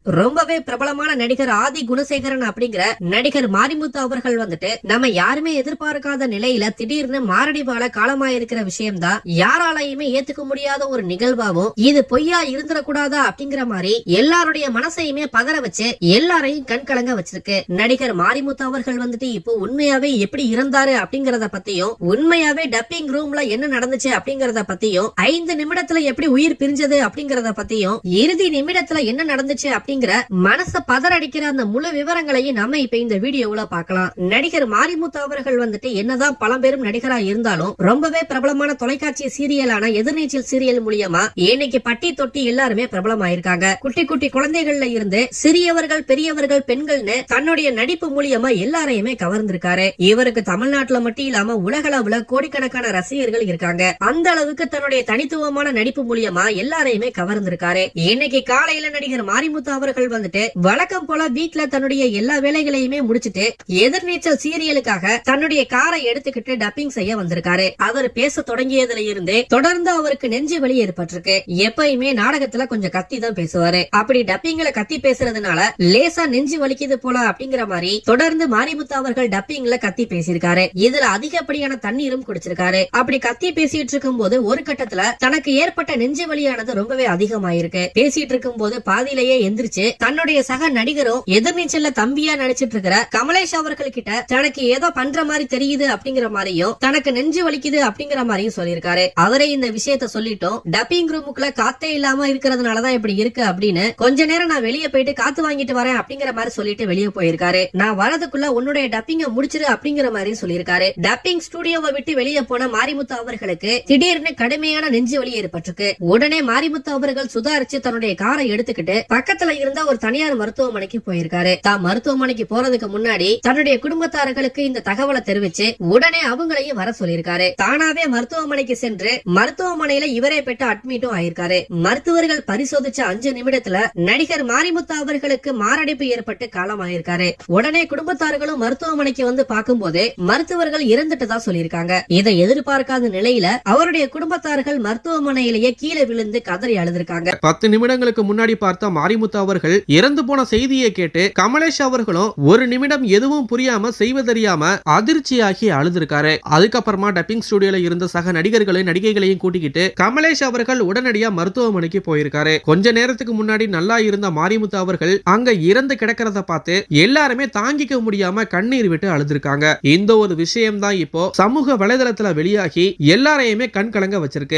ரொம்பவே பிரபலமான நடிகர் ஆதி குணசேகரன் அப்படிங்கிற நடிகர் மாரிமுத்து அவர்கள் வந்துட்டு நம்ம யாருமே எதிர்பார்க்காத நிலையில திடீர்னு மாரடைப்பால காலமாயிருக்கிற விஷயம்தான் யாராலையுமே ஏத்துக்க முடியாத ஒரு நிகழ்வாவும் இது பொய்யா இருந்துடக்கூடாதா அப்படிங்கிற மாதிரி எல்லாருடைய மனசையுமே பதற வச்சு எல்லாரையும் கண் கலங்க வச்சிருக்கு நடிகர் மாரிமுத்து அவர்கள் வந்துட்டு இப்போ உண்மையாவே எப்படி இருந்தாரு அப்படிங்கறத பத்தியும் உண்மையாவே டப்பிங் ரூம்ல என்ன நடந்துச்சு அப்படிங்கறத பத்தியும் ஐந்து நிமிடத்துல எப்படி உயிர் பிரிஞ்சது அப்படிங்கறத பத்தியும் இறுதி நிமிடத்துல என்ன நடந்துச்சு அப்படிங்கிற மனச பதறடிக்கிற அந்த முழு விவரங்களையும் நம்ம இப்ப இந்த வீடியோவுல பார்க்கலாம் நடிகர் மாரிமுத்து அவர்கள் வந்துட்டு என்னதான் பழம்பெரும் நடிகரா இருந்தாலும் ரொம்பவே பிரபலமான தொலைக்காட்சி சீரியலான எதிர்நீச்சல் சீரியல் மூலியமா இன்னைக்கு பட்டி தொட்டி எல்லாருமே பிரபலமாயிருக்காங்க குட்டி குட்டி குழந்தைகள்ல இருந்து சிறியவர்கள் பெரியவர்கள் பெண்கள்னு தன்னுடைய நடிப்பு மூலியமா எல்லாரையுமே கவர்ந்திருக்காரு இவருக்கு தமிழ்நாட்டுல மட்டும் இல்லாம உலகளவுல கோடிக்கணக்கான ரசிகர்கள் இருக்காங்க அந்த அளவுக்கு தன்னுடைய தனித்துவமான நடிப்பு மூலியமா எல்லாரையுமே கவர்ந்திருக்காரு இன்னைக்கு காலையில நடிகர் மாரிமுத்து அவர்கள் வந்துட்டு வழக்கம் போல வீட்ல தன்னுடைய எல்லா வேலைகளையுமே முடிச்சிட்டு எதிர்நீச்சல் சீரியலுக்காக தன்னுடைய காரை எடுத்துக்கிட்டு டப்பிங் செய்ய வந்திருக்காரு அவர் பேச தொடங்கியதுல இருந்தே தொடர்ந்து அவருக்கு நெஞ்சு வலி ஏற்பட்டிருக்கு எப்பயுமே நாடகத்துல கொஞ்சம் கத்தி தான் பேசுவாரு அப்படி டப்பிங்ல கத்தி பேசுறதுனால லேசா நெஞ்சு வலிக்குது போல அப்படிங்கிற மாதிரி தொடர்ந்து மாரிமுத்து அவர்கள் டப்பிங்ல கத்தி பேசியிருக்காரு இதுல அதிகப்படியான தண்ணீரும் குடிச்சிருக்காரு அப்படி கத்தி பேசிட்டு இருக்கும் போது ஒரு கட்டத்துல தனக்கு ஏற்பட்ட நெஞ்சு வலியானது ரொம்பவே அதிகமாயிருக்கு பேசிட்டு இருக்கும் போது பாதியிலேயே எந்திரிச்சு தன்னுடைய சக நடிகரும் எதிர்நீச்சல்ல தம்பியா நடிச்சிட்டு இருக்கிற கமலேஷ் அவர்கள் கிட்ட தனக்கு ஏதோ பண்ற மாதிரி தெரியுது அப்படிங்கிற மாதிரியும் தனக்கு நெஞ்சு வலிக்குது அப்படிங்கிற மாதிரியும் சொல்லியிருக்காரு அவரே இந்த விஷயத்த சொல்லிட்டோம் டப்பிங் ரூமுக்குள்ள காத்தே இல்லாம இருக்கிறதுனாலதான் இப்படி இருக்கு அப்படின்னு கொஞ்ச நேரம் நான் வெளியே போயிட்டு காத்து வாங்கிட்டு வரேன் அப்படிங்கிற மாதிரி சொல்லிட்டு வெளியே போயிருக்காரு நான் வரதுக்குள்ள உன்னுடைய டப்பிங்க முடிச்சிரு அப்படிங்கிற மாதிரி சொல்லியிருக்காரு டப்பிங் ஸ்டுடியோவை விட்டு வெளியே போன மாரிமுத்து அவர்களுக்கு திடீர்னு கடுமையான நெஞ்சு வலி ஏற்பட்டிருக்கு உடனே மாரிமுத்து அவர்கள் சுதாரிச்சு தன்னுடைய காரை எடுத்துக்கிட்டு பக்கத்துல இருந்த ஒரு தனியார் மருத்துவமனைக்கு போயிருக்காரு தான் மருத்துவமனைக்கு போறதுக்கு முன்னாடி தன்னுடைய குடும்பத்தார்களுக்கு இந்த தகவலை தெரிவிச்சு உடனே அவங்களையும் வர சொல்லியிருக்காரு தானாவே மருத்துவமனைக்கு சென்று மருத்துவமனையில இவரே பெற்று அட்மிட்டும் ஆயிருக்காரு மருத்துவர்கள் பரிசோதிச்ச அஞ்சு நிமிடத்துல நடிகர் மாரிமுத்து அவர்களுக்கு மாரடைப்பு ஏற்பட்டு காலமாயிருக்காரு உடனே குடும்பத்தார்களும் மருத்துவமனைக்கு வந்து பார்க்கும்போது மருத்துவர்கள் இறந்துட்டு தான் சொல்லியிருக்காங்க இதை எதிர்பார்க்காத நிலையில அவருடைய குடும்பத்தார்கள் மருத்துவமனையிலேயே கீழே விழுந்து கதறி அழுதிருக்காங்க பத்து நிமிடங்களுக்கு முன்னாடி பார்த்த மாரிமுத்து அவர்கள் இறந்து போன செய்தியை கேட்டு கமலேஷ் அவர்களும் ஒரு நிமிடம் எதுவும் புரியாம செய்வதறியாம அதிர்ச்சியாகி அழுதுருக்காரு அதுக்கப்புறமா டப்பிங் ஸ்டுடியோல இருந்த சக நடிகர்களையும் நடிகைகளையும் கூட்டிக்கிட்டு கமலேஷ் அவர்கள் உடனடியா மருத்துவமனைக்கு போயிருக்காரு கொஞ்ச நேரத்துக்கு முன்னாடி நல்லா இருந்த மாரிமுத்து அவர்கள் அங்க இறந்து கிடக்கிறத பார்த்து எல்லாருமே தாங்கிக்க முடியாம கண்ணீர் விட்டு அழுதுருக்காங்க இந்த ஒரு விஷயம் தான் இப்போ சமூக வலைதளத்துல வெளியாகி எல்லாரையுமே கண் கலங்க வச்சிருக்கு